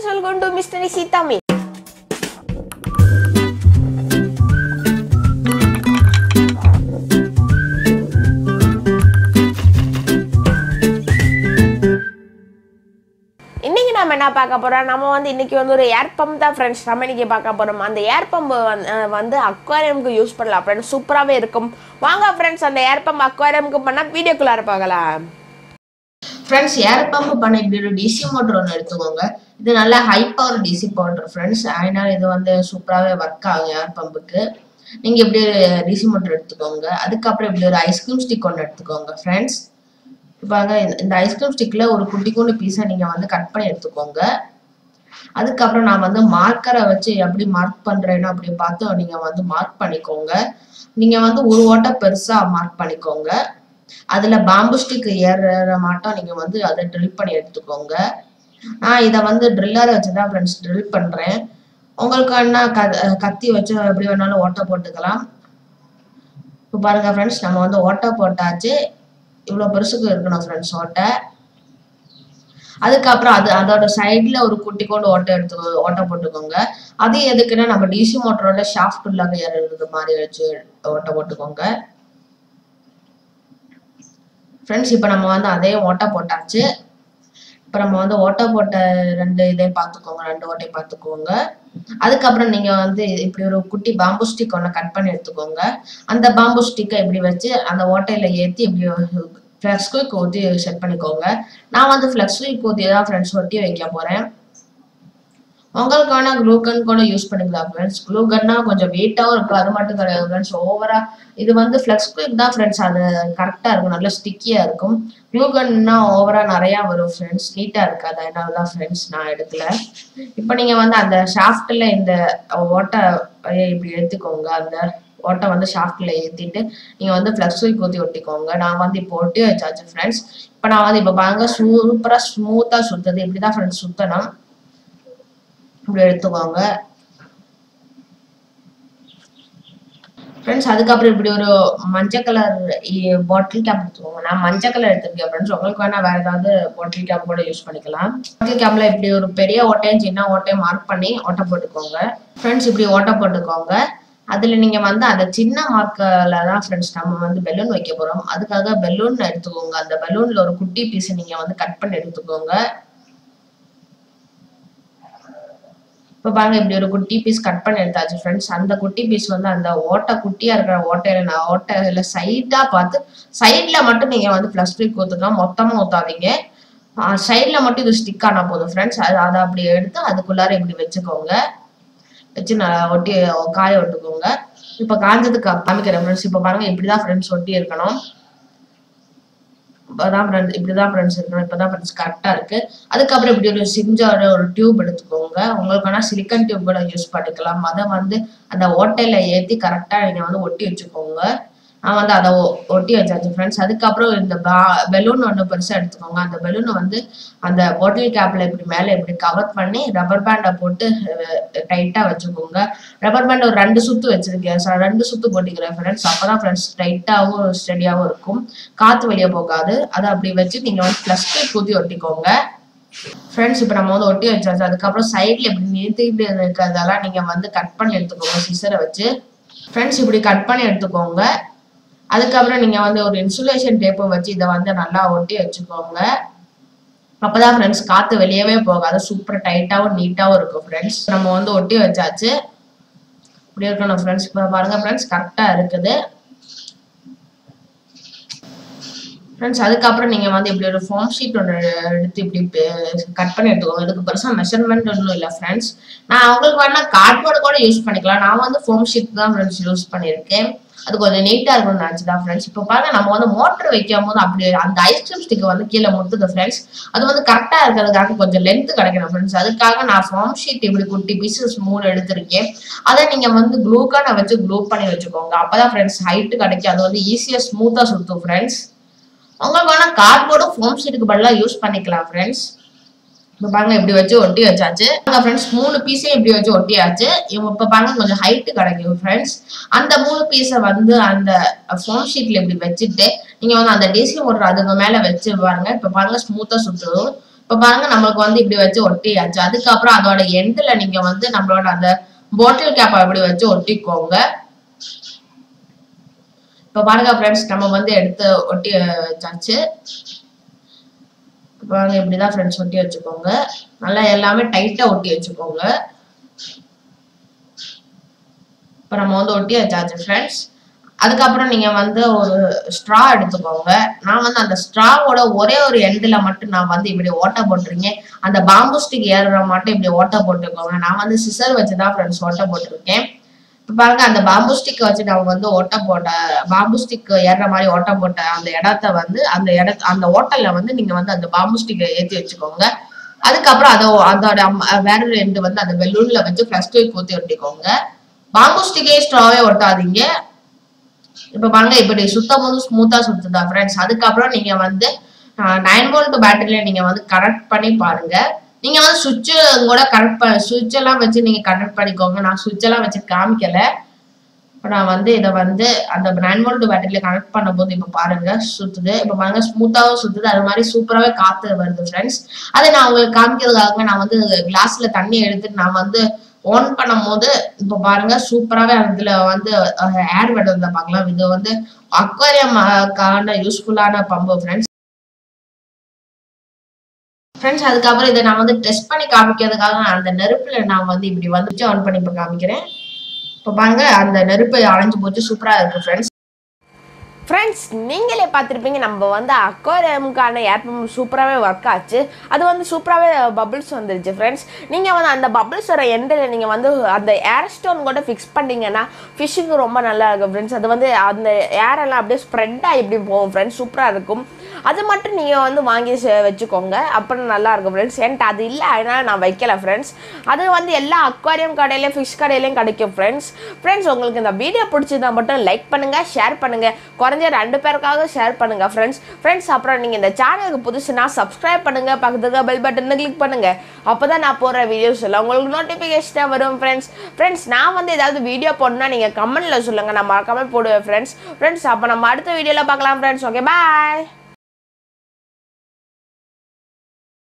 friends welcome to mister சீதாமி இன்னைக்கு நம்ம என்ன பார்க்க போறோம் நம்ம வந்து இன்னைக்கு வந்து ஒரு ஏர் பம்ப் தான் ஃப்ரெண்ட்ஸ் நம்ம இன்னைக்கு பார்க்க போறோம் அந்த ஏர் பம்ப் வந்து அக்வாரியமுக்கு யூஸ் பண்ணலாம் ஃப்ரெண்ட்ஸ் சூப்பராகவே இருக்கும் வாங்க ஃப்ரெண்ட்ஸ் அந்த ஏர் பம்ப் அக்வாரியமுக்கு பண்ணால் வீடியோக்குள்ளார பார்க்கலாம் ஃப்ரெண்ட்ஸ் ஏர் பம்ப் பண்ண இப்படி ஒரு டிசி மோட்டர் ஒன்று எடுத்துக்கோங்க இது நல்ல high power DC motor friends அதனால இது வந்து சூப்பராகவே ஒர்க் ஆகும் ஏர் பம்புக்கு நீங்கள் இப்படி ஒரு டிசி மோட்டர் எடுத்துக்கோங்க அதுக்கப்புறம் இப்படி ஒரு ஐஸ்கிரீம் ஸ்டிக் ஒன்று எடுத்துக்கோங்க ஃப்ரெண்ட்ஸ் பாருங்க இந்த- இந்த ஐஸ்கிரீம் ஸ்டிக்கில் ஒரு குட்டி குட்டி பீஸை நீங்கள் வந்து கட் பண்ணி எடுத்துக்கோங்க அதுக்கப்புறம் நான் வந்து மார்க்கரை வச்சு எப்படி மார்க் பண்ணுறேன்னு அப்படி பார்த்து நீங்கள் வந்து மார்க் பண்ணிக்கோங்க நீங்கள் வந்து ஒரு ஓட்டை பெருசாக மார்க் பண்ணிக்கோங்க அதுல பாம்பு ஸ்டிக் ஏறுற மாட்டம் நீங்க வந்து அதை ட்ரில் பண்ணி எடுத்துக்கோங்க நான் இதை வந்து ட்ரில்லரை வச்சு தான் ஃப்ரெண்ட்ஸ் ட்ரில் பண்றேன் உங்களுக்கு என்ன க கத்தி வச்சு எப்படி வேணாலும் ஓட்டை போட்டுக்கலாம் இப்போ பாருங்க ஃப்ரெண்ட்ஸ் நம்ம வந்து ஓட்டை போட்டாச்சு இவ்வளோ பெருசுக்கு இருக்கணும் ஃப்ரெண்ட்ஸ் ஓட்டை அதுக்கப்புறம் அது அதோட சைடுல ஒரு குட்டி கொண்டு ஓட்டை எடுத்து ஓட்டை போட்டுக்கோங்க அது எதுக்குன்னா நம்ம டிசி மோட்டரோட ஷாஃப்ட் உள்ளாக ஏறுறது மாதிரி வச்சு ஓட்டை போட்டுக்கோங்க ஃப்ரெண்ட்ஸ் இப்போ நம்ம வந்து அதே ஓட்டை போட்டாச்சு இப்போ நம்ம வந்து ஓட்டை போட்ட ரெண்டு இதையும் பார்த்துக்கோங்க ரெண்டு ஓட்டையும் பார்த்துக்கோங்க அதுக்கப்புறம் நீங்கள் வந்து இப்படி ஒரு குட்டி பாம்பு ஸ்டிக் ஒன்று கட் பண்ணி எடுத்துக்கோங்க அந்த பாம்பு ஸ்டிக்கை இப்படி வச்சு அந்த ஓட்டையில ஏற்றி இப்படி ஃப்ளெக்ஸ் குயிக் ஊற்றி செட் பண்ணிக்கோங்க நான் வந்து ஃப்ளெக்ஸ் குயிக் ஊற்றி தான் ஃப்ரெண்ட்ஸ் ஒட்டி வைக்க போகிறேன் உங்களுக்கு வேணா க்ளூ கன் கூட யூஸ் பண்ணிக்கலாம் ஃப்ரெண்ட்ஸ் க்ளூ கன்னா கொஞ்சம் வெயிட்டாகவும் இருக்கும் அது மட்டும் கிடையாது ஃப்ரெண்ட்ஸ் ஓவரா இது வந்து ஃப்ளெக்ஸ் குயிக் தான் ஃப்ரெண்ட்ஸ் அது கரெக்டாக இருக்கும் நல்லா ஸ்டிக்கியாக இருக்கும் க்ளூ கன்னா ஓவரா நிறையா வரும் ஃப்ரெண்ட்ஸ் நீட்டாக இருக்காது அதனால தான் ஃப்ரெண்ட்ஸ் நான் எடுக்கல இப்போ நீங்கள் வந்து அந்த ஷாஃப்ட்டில் இந்த ஓட்டை இப்படி எடுத்துக்கோங்க அந்த ஓட்டை வந்து ஷாஃப்ட்டில் ஏற்றிட்டு நீங்கள் வந்து ஃப்ளெக்ஸ் குயிக் ஊற்றி ஒட்டிக்கோங்க நான் வந்து இப்போ ஒட்டி வச்சாச்சு ஃப்ரெண்ட்ஸ் இப்போ நான் வந்து இப்போ பாருங்க சூப்பராக ஸ்மூத்தாக சுற்றுது இப்படி தான் ஃப்ரெண்ட்ஸ் சுற்றணும் இப்படி எடுத்துக்கோங்க ஃப்ரெண்ட்ஸ் அதுக்கப்புறம் இப்படி ஒரு மஞ்சள் கலர் பாட்டில் கேப் எடுத்துக்கோங்க நான் மஞ்சள் கலர் எடுத்திருக்கேன் ஃப்ரெண்ட்ஸ் உங்களுக்கு வேணா வேற ஏதாவது பாட்டில் கேப் கூட யூஸ் பண்ணிக்கலாம் பாட்டில் கேப்ல இப்படி ஒரு பெரிய ஓட்டையும் சின்ன ஓட்டையும் மார்க் பண்ணி ஓட்டை போட்டுக்கோங்க ஃப்ரெண்ட்ஸ் இப்படி ஓட்டை போட்டுக்கோங்க அதுல நீங்க வந்து அந்த சின்ன மார்க்கில் தான் ஃப்ரெண்ட்ஸ் நம்ம வந்து பெலூன் வைக்க போறோம் அதுக்காக பெலூன் எடுத்துக்கோங்க அந்த பெலூன்ல ஒரு குட்டி பீஸ் நீங்க வந்து கட் பண்ணி எடுத்துக்கோங்க இப்போ பாருங்க இப்படி ஒரு குட்டி பீஸ் கட் பண்ணி எடுத்தாச்சு ஃப்ரெண்ட்ஸ் அந்த குட்டி பீஸ் வந்து அந்த ஓட்டை குட்டியா இருக்கிற ஓட்டையில நான் ஓட்டையில சைடா பார்த்து சைட்ல மட்டும் நீங்க வந்து பிளஸ் த்ரீ ஊத்துக்கலாம் மொத்தமா ஊத்தாதீங்க சைட்ல மட்டும் இது ஸ்டிக் ஆனா போதும் ஃப்ரெண்ட்ஸ் அது அதை அப்படி எடுத்து அதுக்குள்ளார இப்படி வச்சுக்கோங்க வச்சு நான் ஒட்டி காய விட்டுக்கோங்க இப்போ காஞ்சதுக்கு காமிக்கிறேன் ஃப்ரெண்ட்ஸ் இப்போ பாருங்க இப்படிதான் ஃப்ரெண்ட்ஸ் ஒட்டி இருக்கணும் இப்போதான் ஃப்ரெண்ட்ஸ் இப்படிதான் ஃப்ரெண்ட்ஸ் இருக்கணும் இப்போதான் ஃப்ரெண்ட்ஸ் கரெக்டாக இருக்கு அதுக்கப்புறம் இப்படி ஒரு சிஞ்சோட ஒரு டியூப் எடுத்துக்கோங்க உங்களுக்கு வேணா சிலிக்கன் டியூப் கூட யூஸ் பண்ணிக்கலாம் அதை வந்து அந்த ஓட்டையில ஏற்றி கரெக்டாக நீங்கள் வந்து ஒட்டி வச்சுக்கோங்க நான் வந்து அதை ஒ- ஒட்டி வச்சாச்சு ஃப்ரெண்ட்ஸ் அதுக்கப்புறம் இந்த பெலூன் ஒன்று பெருசாக எடுத்துக்கோங்க அந்த பெலூனை வந்து அந்த பாட்டில் கேப்ல இப்படி மேலே இப்படி கவர் பண்ணி ரப்பர் பேண்டை போட்டு டைட்டாக வச்சுக்கோங்க ரப்பர் பேண்ட் ஒரு ரெண்டு சுத்து வச்சிருக்கேன் So, ரெண்டு சுத்து போட்டிக்கிறேன் ஃப்ரெண்ட்ஸ் அப்பதான் ஃப்ரெண்ட்ஸ் டைட்டாகவும் ஸ்டெடியாகவும் இருக்கும் காற்று வெளியே போகாது அதை அப்படி வச்சு நீங்கள் வந்து பிளஸ்டிக் ஊற்றி ஒட்டிக்கோங்க ஃப்ரெண்ட்ஸ் இப்போ நம்ம வந்து ஒட்டி வச்சாச்சு அதுக்கப்புறம் சைடில் இப்படி நிறுத்திட்டு இருக்கிறதெல்லாம் நீங்கள் வந்து கட் பண்ணி எடுத்துக்கோங்க சிசரை வச்சு ஃப்ரெண்ட்ஸ் இப்படி கட் பண்ணி எடுத்துக்கோங்க அதுக்கப்புறம் நீங்கள் வந்து ஒரு இன்சுலேஷன் டேப்பை வச்சு இதை வந்து நல்லா ஒட்டி வச்சுக்கோங்க அப்பதான் ஃப்ரெண்ட்ஸ் காற்று வெளியவே போகாது சூப்பர் டைட்டாகவும் நீட்டாகவும் இருக்கும் ஃப்ரெண்ட்ஸ் நம்ம வந்து ஒட்டி வச்சாச்சு இப்படி இருக்கணும் ஃப்ரெண்ட்ஸ் இப்போ பாருங்க ஃப்ரெண்ட்ஸ் கரெக்டாக இருக்குது ஃப்ரெண்ட்ஸ் அதுக்கப்புறம் நீங்கள் வந்து இப்படி ஒரு ஃபார்ம் ஷீட் ஒன்று எடுத்து இப்படி கட் பண்ணி எடுத்துக்கோங்க இதுக்கு பெருசாக மெஷர்மெண்ட் ஒன்றும் இல்லை ஃப்ரெண்ட்ஸ் நான் உங்களுக்கு வேணா கார்ட்போர்டு கூட யூஸ் பண்ணிக்கலாம் நான் வந்து ஃபோம் ஷீட் தான் ஃப்ரெண்ட்ஸ் யூஸ் பண்ணியிருக்கேன் அது கொஞ்சம் நீட்டாக இருக்கும்னு நினச்சி தான் ஃப்ரெண்ட்ஸ் இப்போ பாருங்க நம்ம வந்து மோட்டர் வைக்கும் போது அப்படி அந்த ஐஸ்கிரீம் ஸ்டிக் வந்து கீழே முட்டுது ஃப்ரெண்ட்ஸ் அது வந்து கரெக்டாக இருக்கிறதுக்காக கொஞ்சம் லென்த் கிடைக்கணும் ஃப்ரெண்ட்ஸ் அதுக்காக நான் ஃபார்ம் ஷீட் இப்படி குட்டி பீசஸ் மூணு எடுத்திருக்கேன் அதை நீங்கள் வந்து க்ளூக்கான வச்சு க்ளூ பண்ணி வச்சுக்கோங்க அப்பதான் ஃப்ரெண்ட்ஸ் ஹைட்டு கிடைக்கும் அது வந்து ஈஸியாக ஸ்மூத்தாக சுற்றும் ஃப்ரெண்ட்ஸ் உங்களுக்கு வேணா கார்ட்போர்டும் ஃபோம் ஷீட்டுக்கு பதிலாக யூஸ் பண்ணிக்கலாம் ஃப்ரெண்ட்ஸ் இப்போ பாருங்க இப்படி வச்சு ஒட்டி வச்சாச்சு ஃப்ரெண்ட்ஸ் மூணு பீஸையும் இப்படி வச்சு ஒட்டியாச்சு இவங்க இப்போ பாருங்க கொஞ்சம் ஹைட்டு கிடைக்கும் ஃப்ரெண்ட்ஸ் அந்த மூணு பீஸை வந்து அந்த ஃபோம் ஷீட்ல இப்படி வச்சுட்டு நீங்க வந்து அந்த டிசி மோட்டர் அதுக்கு மேல வச்சு பாருங்க இப்போ பாருங்க ஸ்மூத்தா சுத்தும் இப்ப பாருங்க நம்மளுக்கு வந்து இப்படி வச்சு ஒட்டியாச்சு அதுக்கப்புறம் அதோட எண்ட்ல நீங்க வந்து நம்மளோட அந்த பாட்டில் கேப்பை இப்படி வச்சு ஒட்டிக்கோங்க இப்ப பாருங்க ஃப்ரெண்ட்ஸ் நம்ம வந்து எடுத்து ஒட்டி வச்சாச்சு இப்ப பாருங்க இப்படிதான் ஃப்ரெண்ட்ஸ் ஒட்டி வச்சுக்கோங்க நல்லா எல்லாமே டைட்டா ஒட்டி வச்சுக்கோங்க இப்ப நம்ம வந்து ஒட்டி வச்சாச்சு ஃப்ரெண்ட்ஸ் அதுக்கப்புறம் நீங்க வந்து ஒரு ஸ்ட்ரா எடுத்துக்கோங்க நான் வந்து அந்த ஸ்ட்ராவோட ஒரே ஒரு எண்டுல மட்டும் நான் வந்து இப்படி ஓட்டை போட்டிருக்கேன் அந்த பாம்பு ஸ்டிக் ஏறுற மட்டும் இப்படி ஓட்டை போட்டுக்கோங்க நான் வந்து சிசர் வச்சு தான் ஃப்ரெண்ட்ஸ் ஓட்டை போட்டிருக்கேன் இப்ப பாருங்க அந்த பாம்பு ஸ்டிக் வச்சு நம்ம வந்து ஓட்டை போட்ட பாம்பு ஸ்டிக் ஏறுற மாதிரி ஓட்டை போட்ட அந்த இடத்த வந்து அந்த இடத்த அந்த ஓட்டல்ல வந்து நீங்க வந்து அந்த பாம்பு ஸ்டிக்கை ஏத்தி வச்சுக்கோங்க அதுக்கப்புறம் அதை அதோட அம்ம- வேற ரெண்டு வந்து அந்த பெலூன்ல வச்சு பிளஸ் டூ ஊத்தி ஒட்டிக்கோங்க பாம்பு ஸ்டிக்கே ஸ்ட்ராவே ஒட்டாதீங்க இப்ப பாருங்க இப்படி சுத்தம் போது ஸ்மூத்தா சுத்துதா ஃப்ரெண்ட்ஸ் அதுக்கப்புறம் நீங்க வந்து நைன் வோல்ட் பேட்டரியில நீங்க வந்து கனெக்ட் பண்ணி பாருங்க நீங்க வந்து சுவிட்ச் கூட கனெக்ட் பண்ண சுவிட்ச் எல்லாம் வச்சு நீங்க கனெக்ட் பண்ணிக்கோங்க நான் சுவிட்ச் எல்லாம் வச்சு காமிக்கல இப்ப நான் வந்து இதை வந்து அந்த நைன் வோல்ட் பேட்டரியில கனெக்ட் பண்ணும்போது இப்ப பாருங்க சுத்துது இப்ப பாருங்க ஸ்மூத்தாவும் சுத்துது அது மாதிரி சூப்பராகவே காத்து வருது ஃப்ரெண்ட்ஸ் அதை நான் உங்களுக்கு காமிக்கிறதுக்காக நான் வந்து கிளாஸ்ல தண்ணி எடுத்து நான் வந்து ஆன் பண்ணும்போது இப்ப பாருங்க சூப்பராகவே அதுல வந்து ஏர் விடுறத பார்க்கலாம் இது வந்து அக்வாரியம்கான யூஸ்ஃபுல்லான பம்பு ஃப்ரெண்ட்ஸ் ஃப்ரெண்ட்ஸ் அதுக்கப்புறம் இதை நான் வந்து டெஸ்ட் பண்ணி காமிக்கிறதுக்காக அந்த நெருப்புல நான் வந்து இப்படி வந்து ஆன் பண்ணி இப்ப காமிக்கிறேன் இப்ப பாருங்க அந்த நெருப்பு அணைஞ்சு போச்சு சூப்பரா இருக்கு ஃப்ரெண்ட்ஸ் ஃப்ரெண்ட்ஸ் நீங்களே பார்த்துருப்பீங்க நம்ம வந்து அக்வாரியமுக்கான ஏர் பம்ப் சூப்பராகவே ஒர்க் ஆச்சு அது வந்து சூப்பராகவே பபிள்ஸ் வந்துருச்சு ஃப்ரெண்ட்ஸ் நீங்கள் வந்து அந்த பபிள்ஸோட எண்டில் நீங்கள் வந்து அந்த ஏர் ஸ்டோன் கூட ஃபிக்ஸ் பண்ணிங்கன்னா ஃபிஷ்ஷுக்கு ரொம்ப நல்லா இருக்கும் ஃப்ரெண்ட்ஸ் அது வந்து அந்த ஏரெல்லாம் அப்படியே ஸ்ப்ரெட்டாக இப்படி போகும் ஃப்ரெண்ட்ஸ் சூப்பராக இருக்கும் அது மட்டும் நீங்கள் வந்து வாங்கி செ- வச்சுக்கோங்க அப்புறம் நல்லா இருக்கும் ஃப்ரெண்ட்ஸ் என்கிட்ட அது இல்லை அதனால நான் வைக்கல ஃப்ரெண்ட்ஸ் அது வந்து எல்லா அக்வாரியம் கடையிலையும் ஃபிஷ் கடையிலையும் கிடைக்கும் ஃப்ரெண்ட்ஸ் ஃப்ரெண்ட்ஸ் உங்களுக்கு இந்த வீடியோ பிடிச்சிருந்தா மட்டும் லைக் பண்ணுங்க ஷேர் பண்ணுங்க குறைஞ்ச ரெண்டு பேருக்காக ஷேர் பண்ணுங்க ஃப்ரெண்ட்ஸ் ஃப்ரெண்ட்ஸ் அப்புறம் நீங்கள் இந்த சேனலுக்கு புதுசுனா சப்ஸ்கிரைப் பண்ணுங்க பக்கத்துக்கு பெல் பட்டனை கிளிக் பண்ணுங்க அப்பதான் நான் போடுற வீடியோஸ் எல்லாம் உங்களுக்கு நோட்டிஃபிகேஷனாக வரும் ஃப்ரெண்ட்ஸ் ஃப்ரெண்ட்ஸ் நான் வந்து ஏதாவது வீடியோ போடணும்னா நீங்கள் கமெண்ட்ல சொல்லுங்க நான் மறக்காம போடுவேன் ஃப்ரெண்ட்ஸ் ஃப்ரெண்ட்ஸ் அப்போ நம்ம அடுத்த வீடியோவில் பார்க்கலாம் ஃப்ரெண்ட்ஸ் ஓகே பாய்